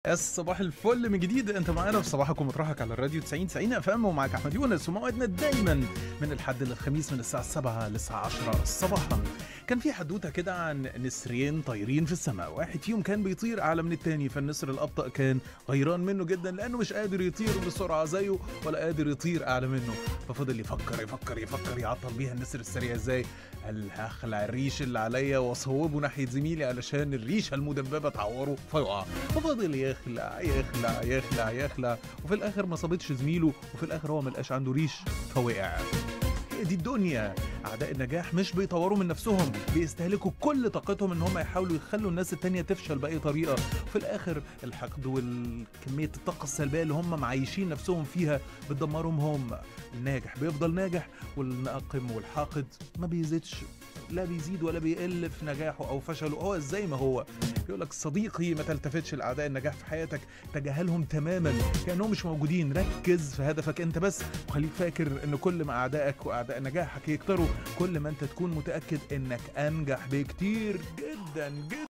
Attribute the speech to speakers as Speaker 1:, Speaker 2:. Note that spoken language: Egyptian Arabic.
Speaker 1: الصباح الفل من جديد انت معانا في صباحكم مطرحك على الراديو 90 90 اف ام ومعاك احمد يونس وموعدنا دايما من الحد للخميس من الساعه 7 للساعه 10 صباحا كان في حدوته كده عن نسرين طايرين في السماء واحد فيهم كان بيطير اعلى من التاني فالنسر الابطا كان غيران منه جدا لانه مش قادر يطير بسرعه زيه ولا قادر يطير اعلى منه ففضل يفكر يفكر يفكر يعطل بيها النسر السريع ازاي قال هخلع الريش اللي عليا واصوبه ناحيه زميلي علشان الريشه المدببه تعوره فيقع ففضل يخلع يخلع يخلع يخلع وفي الاخر ما صابتش زميله وفي الاخر هو ملقاش عنده ريش فوقع هي دي الدنيا اعداء النجاح مش بيطوروا من نفسهم بيستهلكوا كل طاقتهم ان هم يحاولوا يخلوا الناس التانية تفشل باي طريقه وفي الاخر الحقد والكميه الطاقه السلبيه اللي هم معيشين نفسهم فيها بتدمرهم هم الناجح بيفضل ناجح والناقم والحاقد ما بيزيدش لا بيزيد ولا بيقل في نجاحه او فشله هو زي ما هو بيقول لك صديقي ما تلتفتش لاعداء النجاح في حياتك تجاهلهم تماما كانهم مش موجودين ركز في هدفك انت بس وخليك فاكر ان كل ما اعدائك واعداء نجاحك يكتروا كل ما انت تكون متاكد انك انجح بكتير جدا جدا